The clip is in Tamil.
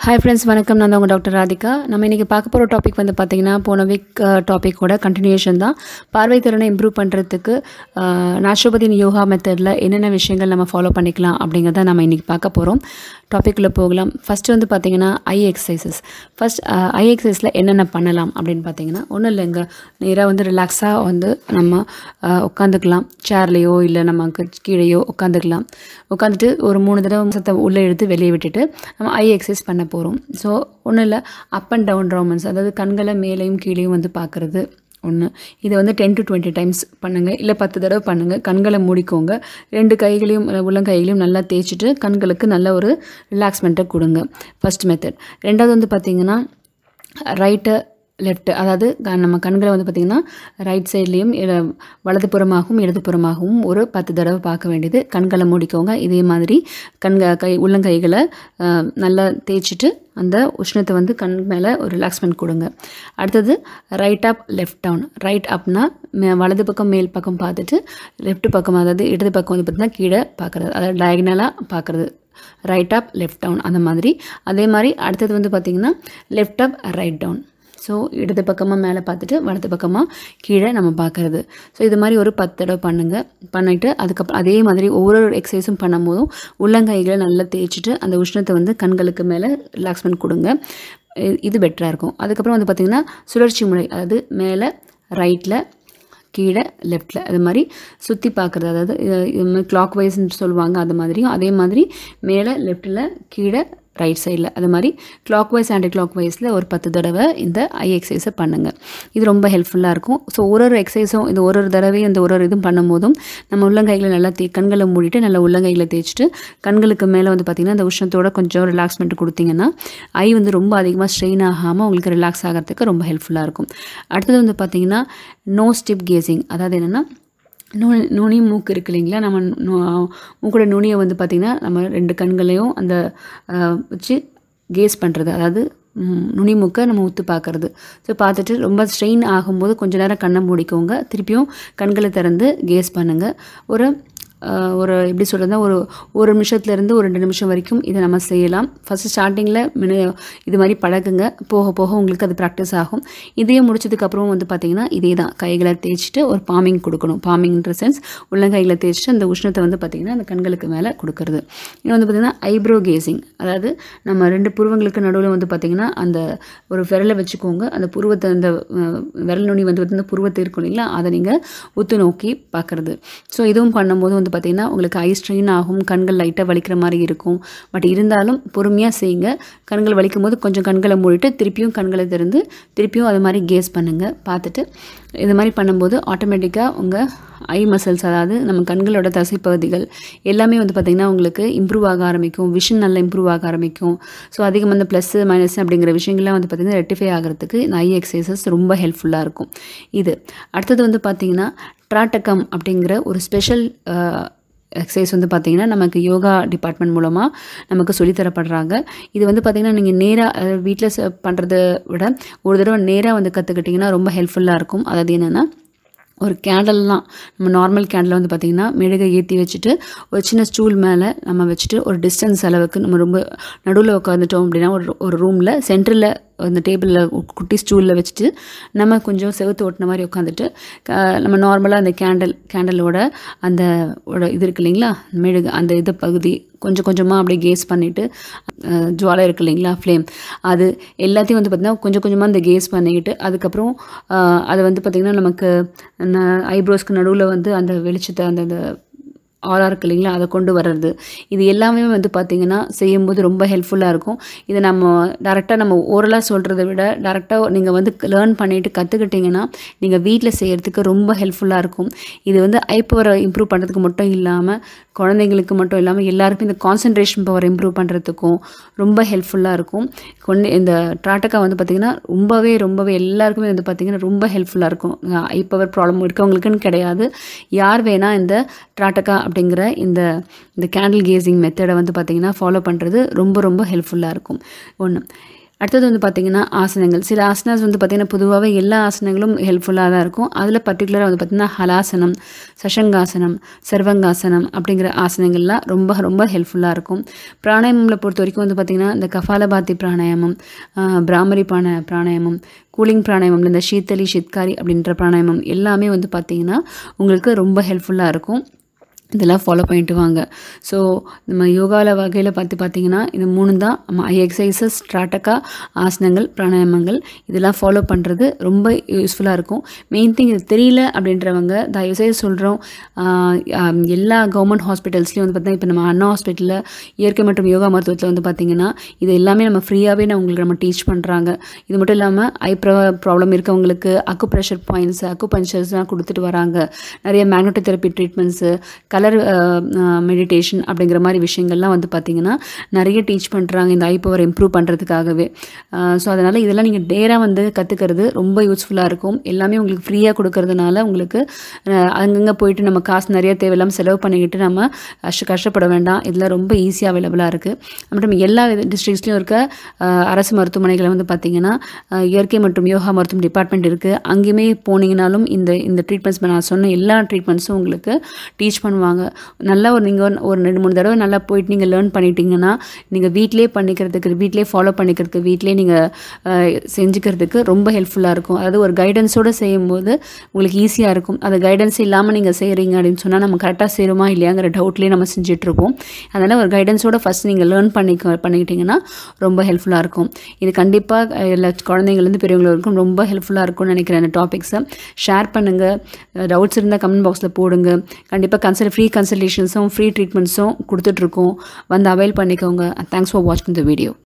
ஹாய் ஃப்ரெண்ட்ஸ் வணக்கம் நான் தான் உங்கள் டாக்டர் ராதிகா நம்ம இன்றைக்கி பார்க்க போகிற டாபிக் வந்து பார்த்திங்கன்னா போன வீக் டாப்பிக்கோட கண்டினியூஷன் தான் பார்வை திறனை இம்ப்ரூவ் பண்ணுறதுக்கு நேச்சுரோபதியின் யோகா மெத்தடில் என்னென்ன விஷயங்கள் நம்ம ஃபாலோ பண்ணிக்கலாம் அப்படிங்கிறத நம்ம இன்றைக்கி பார்க்க போகிறோம் டாப்பிக்கில் போகலாம் ஃபஸ்ட்டு வந்து பார்த்திங்கன்னா ஐ எக்ஸசைசஸ் ஃபஸ்ட் ஐ எக்ஸசைஸில் என்னென்ன பண்ணலாம் அப்படின்னு பார்த்தீங்கன்னா ஒன்றும் இல்லைங்க நேராக வந்து ரிலாக்ஸாக வந்து நம்ம உட்காந்துக்கலாம் சேர்லேயோ இல்லை நமக்கு கீழேயோ உட்காந்துக்கலாம் உட்காந்துட்டு ஒரு மூணு தடவை சத்தை உள்ளே எடுத்து வெளியே விட்டுட்டு நம்ம ஐ எக்ஸசைஸ் பண்ண போகிறோம் ஸோ ஒன்றும் இல்லை அப் அண்ட் டவுன் ரோமன்ஸ் அதாவது கண்களை மேலேயும் கீழேயும் வந்து பார்க்குறது ஒன்று இதை வந்து டென் டு டுவெண்ட்டி டைம்ஸ் பண்ணுங்கள் இல்லை பத்து தடவை பண்ணுங்கள் கண்களை மூடிக்கோங்க ரெண்டு கைகளையும் உள்ளங்கைகளையும் நல்லா தேய்ச்சிட்டு கண்களுக்கு நல்ல ஒரு ரிலாக்ஸ்மெண்ட்டை கொடுங்க ஃபஸ்ட் மெத்தட் ரெண்டாவது வந்து பார்த்திங்கன்னா ரைட்டு லெஃப்ட் அதாவது நம்ம கண்களை வந்து பார்த்திங்கன்னா ரைட் சைட்லேயும் வலதுபுறமாகவும் இடதுபுறமாகவும் ஒரு பத்து தடவை பார்க்க வேண்டியது கண்களை மூடிக்கோங்க இதே மாதிரி கண்க கை உள்ளங்கைகளை நல்லா தேய்ச்சிட்டு அந்த உஷ்ணத்தை வந்து கண் மேலே ஒரு ரிலாக்ஸ்மெண்ட் கொடுங்க அடுத்தது right up left down right அப்னா வலது பக்கம் மேல் பக்கம் பார்த்துட்டு லெஃப்ட் பக்கம் அதாவது இடது பக்கம் வந்து பார்த்திங்கன்னா கீழே பார்க்குறது அதாவது டயக்னலாக பார்க்குறது ரைட் அப் லெஃப்ட் டவுன் அந்த மாதிரி அதே மாதிரி அடுத்தது வந்து பார்த்திங்கன்னா left up right down so இடது பக்கமாக மேலே பார்த்துட்டு வலது பக்கமாக கீழே நம்ம பார்க்குறது ஸோ இது மாதிரி ஒரு பத்து தடவை பண்ணுங்கள் பண்ணிவிட்டு அதுக்கப்புறம் அதே மாதிரி ஒவ்வொரு எக்ஸசைஸும் பண்ணும்போதும் உள்ளங்கைகளை நல்லா தேய்ச்சிட்டு அந்த உஷ்ணத்தை வந்து கண்களுக்கு மேலே ரிலாக்ஸ்மெண்ட் கொடுங்க இது பெட்டராக இருக்கும் அதுக்கப்புறம் வந்து பார்த்திங்கன்னா சுழற்சி முறை அதாவது மேலே ரைட்டில் கீழே லெஃப்டில் அது மாதிரி சுற்றி பார்க்குறது அதாவது கிளாக் வைஸ்ன்னு சொல்லுவாங்க அது மாதிரியும் அதே மாதிரி மேலே லெஃப்ட்டில் கீழே ரைட் சைடில் அது மாதிரி கிளாக் வைஸ் ஆன்டி கிளாக் வைஸில் ஒரு பத்து தடவை இந்த ஐ எக்ஸசைஸை பண்ணுங்கள் இது ரொம்ப ஹெல்ப்ஃபுல்லாக இருக்கும் ஸோ ஒரு ஒரு எக்ஸசைஸும் இந்த ஒரு ஒரு தடவையும் இந்த ஒரு ஒரு இதுவும் பண்ணும்போதும் நம்ம உள்ளங்கைகளை நல்லா தே கண்களை மூடிட்டு நல்லா உள்ளங்கைகளை தேய்ச்சிட்டு கண்களுக்கு மேலே வந்து பார்த்திங்கன்னா அந்த உஷ்ணத்தோட கொஞ்சம் ரிலாக்ஸ்மெண்ட் கொடுத்தீங்கன்னா ஐ வந்து ரொம்ப அதிகமாக ஸ்ட்ரெயின் ஆகாமல் உங்களுக்கு ரிலாக்ஸ் ஆகிறதுக்கு ரொம்ப ஹெல்ப்ஃபுல்லாக இருக்கும் அடுத்தது வந்து பார்த்திங்கன்னா நோ ஸ்டிப் கேசிங் அதாவது என்னென்னா நுனி நுனி மூக்கு இருக்கு இல்லைங்களா நம்ம மூக்கோட நுனியை வந்து பார்த்திங்கன்னா நம்ம ரெண்டு கண்களையும் அந்த வச்சு கேஸ் பண்ணுறது அதாவது நுனி மூக்கை நம்ம ஊற்று பார்க்குறது ஸோ பார்த்துட்டு ரொம்ப ஸ்ட்ரெயின் ஆகும்போது கொஞ்ச நேரம் கண்ணை மூடிக்கோங்க திருப்பியும் கண்களை திறந்து கேஸ் பண்ணுங்கள் ஒரு ஒரு எப்படி சொல்கிறதா ஒரு ஒரு நிமிஷத்துலேருந்து ஒரு ரெண்டு நிமிஷம் வரைக்கும் இதை நம்ம செய்யலாம் ஃபஸ்ட்டு ஸ்டார்டிங்கில் மின இது மாதிரி பழகுங்க போக போக உங்களுக்கு அது ப்ராக்டிஸ் ஆகும் இதையும் முடிச்சதுக்கப்புறம் வந்து பார்த்திங்கன்னா இதே தான் கைகளை தேய்ச்சிட்டு ஒரு பாமிங் கொடுக்கணும் பாமிங்ன்ற சென்ஸ் உள்ளங்கைகளை தேய்ச்சிட்டு அந்த உஷ்ணத்தை வந்து பார்த்திங்கன்னா அந்த கண்களுக்கு மேலே கொடுக்கறது இன்னும் வந்து பார்த்திங்கன்னா ஐப்ரோ கேசிங் அதாவது நம்ம ரெண்டு புருவங்களுக்கு நடுவில் வந்து பார்த்திங்கன்னா அந்த ஒரு விரலை வச்சுக்கோங்க அந்த புருவத்தை அந்த விரல் நுனி வந்து பார்த்திங்கன்னா புருவத்தை இருக்கும் இல்லைங்களா அதை நீங்கள் உத்து நோக்கி பார்க்குறது ஸோ இதுவும் பண்ணும்போது வந்து பார்த்திங்கன்னா உங்களுக்கு ஐ ஸ்ட்ரெயின் ஆகும் கண்கள் லைட்டாக வலிக்கிற மாதிரி இருக்கும் பட் இருந்தாலும் பொறுமையாக செய்யுங்க கண்கள் வலிக்கும் போது கொஞ்சம் கண்களை மூடிட்டு திருப்பியும் கண்களை திறந்து திருப்பியும் அது மாதிரி கேஸ் பண்ணுங்கள் பார்த்துட்டு இது மாதிரி பண்ணும்போது ஆட்டோமேட்டிக்காக உங்கள் ஐ மசில்ஸ் அதாவது நம்ம கண்களோட தசைப்பகுதிகள் எல்லாமே வந்து பார்த்திங்கன்னா உங்களுக்கு இம்ப்ரூவ் ஆக ஆரம்பிக்கும் விஷன் நல்லா இம்ப்ரூவ் ஆக ஆரம்பிக்கும் ஸோ அதிகம் வந்து ப்ளஸ் மைனஸ் அப்படிங்கிற விஷயங்கள்லாம் வந்து பார்த்திங்கன்னா ரெட்டிஃபை ஆகிறதுக்கு இந்த ஐ எக்ஸசைசஸ் ரொம்ப ஹெல்ப்ஃபுல்லாக இருக்கும் இது அடுத்தது வந்து பார்த்திங்கன்னா ட்ராட்டகம் அப்படிங்கிற ஒரு ஸ்பெஷல் எக்ஸசைஸ் வந்து பார்த்திங்கன்னா நமக்கு யோகா டிபார்ட்மெண்ட் மூலமாக நமக்கு சொல்லித்தரப்படுறாங்க இது வந்து பார்த்திங்கன்னா நீங்கள் நேராக வீட்டில் பண்ணுறத விட ஒரு தடவை நேராக வந்து கற்றுக்கிட்டிங்கன்னா ரொம்ப ஹெல்ப்ஃபுல்லாக இருக்கும் அதாவது என்னென்னா ஒரு கேண்டல்லாம் நம்ம நார்மல் கேண்டில் வந்து பார்த்திங்கன்னா மெழுகை ஏற்றி வச்சுட்டு ஒரு சின்ன ஸ்டூல் மேலே நம்ம வச்சுட்டு ஒரு டிஸ்டன்ஸ் அளவுக்கு நம்ம ரொம்ப நடுவில் உட்காந்துட்டோம் அப்படின்னா ஒரு ஒரு ரூமில் சென்டரில் அந்த டேபிளில் குட்டி ஸ்டூலில் வச்சுட்டு நம்ம கொஞ்சம் செவத்து ஓட்டின மாதிரி உட்காந்துட்டு நம்ம நார்மலாக அந்த கேண்டல் கேண்டலோட அந்த இது இருக்கு இல்லைங்களா மெழுகு அந்த இது பகுதி கொஞ்சம் கொஞ்சமாக அப்படியே கேஸ் பண்ணிவிட்டு ஜுவாலை இருக்கு இல்லைங்களா ஃப்ளேம் அது எல்லாத்தையும் வந்து பார்த்திங்கன்னா கொஞ்சம் கொஞ்சமாக அந்த கேஸ் பண்ணிக்கிட்டு அதுக்கப்புறம் அதை வந்து பார்த்திங்கன்னா நமக்கு ஐப்ரோஸ்க்கு நடுவில் வந்து அந்த வெளிச்சத்தை அந்த ஆராக இருக்கு இல்லைங்களா அதை கொண்டு வர்றது இது எல்லாமே வந்து பார்த்திங்கன்னா செய்யும்போது ரொம்ப ஹெல்ப்ஃபுல்லாக இருக்கும் இதை நம்ம டேரெக்டாக நம்ம ஓரலாக சொல்கிறத விட டேரெக்டாக நீங்கள் வந்து லேர்ன் பண்ணிவிட்டு கற்றுக்கிட்டிங்கன்னா நீங்கள் வீட்டில் செய்கிறதுக்கு ரொம்ப ஹெல்ப்ஃபுல்லாக இருக்கும் இது வந்து ஐ பவரை இம்ப்ரூவ் பண்ணுறதுக்கு மட்டும் இல்லாமல் குழந்தைங்களுக்கு மட்டும் இல்லாமல் எல்லாருக்கும் இந்த கான்சன்ட்ரேஷன் பவர் இம்ப்ரூவ் பண்ணுறதுக்கும் ரொம்ப ஹெல்ப்ஃபுல்லாக இருக்கும் கொண்டு இந்த ட்ராட்டக்கா வந்து பார்த்திங்கன்னா ரொம்பவே ரொம்பவே எல்லாருக்குமே வந்து பார்த்திங்கன்னா ரொம்ப ஹெல்ப்ஃபுல்லாக இருக்கும் ஐ பவர் ப்ராப்ளம் இருக்கவங்களுக்குன்னு கிடையாது யார் வேணால் இந்த ட்ராட்டக்கா அப்படிங்கிற இந்த இந்த கேண்டில் கேசிங் மெத்தடை வந்து பார்த்திங்கன்னா ஃபாலோ பண்ணுறது ரொம்ப ரொம்ப ஹெல்ப்ஃபுல்லாக இருக்கும் ஒன்று அடுத்தது வந்து பார்த்திங்கன்னா ஆசனங்கள் சில ஆசனாஸ் வந்து பார்த்திங்கன்னா பொதுவாகவே எல்லா ஆசனங்களும் ஹெல்ப்ஃபுல்லாக தான் இருக்கும் அதில் பர்டிகுலராக வந்து பார்த்திங்கன்னா ஹலாசனம் சஷங்காசனம் சர்வங்காசனம் அப்படிங்கிற ஆசனங்கள்லாம் ரொம்ப ரொம்ப ஹெல்ப்ஃபுல்லாக இருக்கும் பிராணாயாமத்தில் பொறுத்த வரைக்கும் வந்து பார்த்திங்கன்னா இந்த கபாலபாத்தி பிராணாயாமம் ஆஹ், பிராமரி பிராண பிராணாயாமம் கூலிங் பிராணாயாமம் இந்த ஷீத்தலி ஷித்காரி அப்படின்ற பிராணாயாமம் எல்லாமே வந்து பார்த்திங்கன்னா உங்களுக்கு ரொம்ப ஹெல்ப்ஃபுல்லாக இருக்கும் இதெல்லாம் ஃபாலோ பண்ணிட்டு வாங்க ஸோ நம்ம யோகாவில் வகையில் பார்த்து பார்த்தீங்கன்னா இந்த மூணு தான் நம்ம ஐ எக்ஸசைசஸ் ஸ்ட்ராட்டக்கா ஆசனங்கள் பிராணாயாமங்கள் இதெல்லாம் ஃபாலோ பண்ணுறது ரொம்ப யூஸ்ஃபுல்லாக இருக்கும் மெயின் திங் இது தெரியல அப்படின்றவங்க தயவுசெய்து சொல்கிறோம் எல்லா கவர்மெண்ட் ஹாஸ்பிட்டல்ஸ்லேயும் வந்து பார்த்தீங்கன்னா இப்போ நம்ம அண்ணா ஹாஸ்பிட்டலில் இயற்கை மற்றும் யோகா மருத்துவத்தில் வந்து பார்த்திங்கன்னா இது எல்லாமே நம்ம ஃப்ரீயாகவே நான் உங்களுக்கு நம்ம டீச் பண்ணுறாங்க இது மட்டும் இல்லாமல் ஐ ப்ராப்ளம் இருக்கவங்களுக்கு அக்கு ப்ரெஷர் பாயிண்ட்ஸ் அக்கு பஞ்சர்ஸ்லாம் கொடுத்துட்டு வராங்க நிறைய magneto therapy treatments colour meditation அப்படிங்கிற மாதிரி விஷயங்கள்லாம் வந்து பார்த்திங்கன்னா நிறைய டீச் பண்ணுறாங்க இந்த ஐ பவர் இம்ப்ரூவ் பண்ணுறதுக்காகவே ஸோ அதனால் இதெல்லாம் நீங்கள் டேராக வந்து கற்றுக்கிறது ரொம்ப யூஸ்ஃபுல்லாக இருக்கும் எல்லாமே உங்களுக்கு ஃப்ரீயாக கொடுக்கறதுனால உங்களுக்கு அஹ், அங்கங்கே போயிட்டு நம்ம காசு நிறைய தேவையில்லாமல் செலவு பண்ணிக்கிட்டு நம்ம கஷ்ட கஷ்டப்பட வேண்டாம் இதில் ரொம்ப ஈஸியாக அவைலபிளாக இருக்குது மற்றும் எல்லா டிஸ்ட்ரிக்ஸ்லையும் இருக்க அஹ், அரசு மருத்துவமனைகளை வந்து பார்த்திங்கன்னா அஹ், இயற்கை மற்றும் யோகா மருத்துவம் டிபார்ட்மெண்ட் இருக்குது அங்கேயுமே போனீங்கனாலும் இந்த இந்த ட்ரீட்மெண்ட்ஸ் நான் சொன்ன எல்லா ட்ரீட்மெண்ட்ஸும் உங்களுக்கு டீச் பண்ணுவாங்க நல்லா ஒரு நீங்கள் ஒரு ரெண்டு மூணு தடவை நல்லா போயிட்டு நீங்கள் லேர்ன் பண்ணிட்டீங்கன்னா நீங்கள் வீட்டிலே பண்ணிக்கிறதுக்கு வீட்டிலே ஃபாலோ பண்ணிக்கிறதுக்கு வீட்டிலே நீங்கள் செஞ்சுக்கிறதுக்கு ரொம்ப ஹெல்ப்ஃபுல்லாக இருக்கும் அதாவது ஒரு கைடன்ஸோடு செய்யும்போது உங்களுக்கு ஈஸியாக இருக்கும் அது கைடன்ஸ் இல்லாமல் நீங்கள் செய்கிறீங்க அப்படின்னு சொன்னால் நம்ம கரெக்டாக செய்கிறோமா இல்லையாங்கிற டவுட்லேயே நம்ம செஞ்சிட்ருப்போம் அதனால் ஒரு கைடன்ஸோட ஃபஸ்ட் நீங்கள் லேர்ன் பண்ணிக்க பண்ணிக்கிட்டிங்கன்னா ரொம்ப ஹெல்ப்ஃபுல்லாக இருக்கும் இது கண்டிப்பாக எல்லா குழந்தைங்கள்லேருந்து பெரியவங்க வரைக்கும் ரொம்ப ஹெல்ப்ஃபுல்லாக இருக்கும்னு நினைக்கிறேன் இந்த டாபிக்ஸை ஷேர் பண்ணுங்கள் டவுட்ஸ் இருந்தால் கமெண்ட் பாக்ஸில் போடுங்க கண்டிப்பாக கன்சல்ட் ஃப்ரீ கன்சல்டேஷன்ஸும் ஃப்ரீ ட்ரீட்மெண்ட்ஸும் கொடுத்துட்ருக்கோம் வந்து அவைல் பண்ணிக்கோங்க தேங்க்ஸ் ஃபார் வாட்சிங் த வீடியோ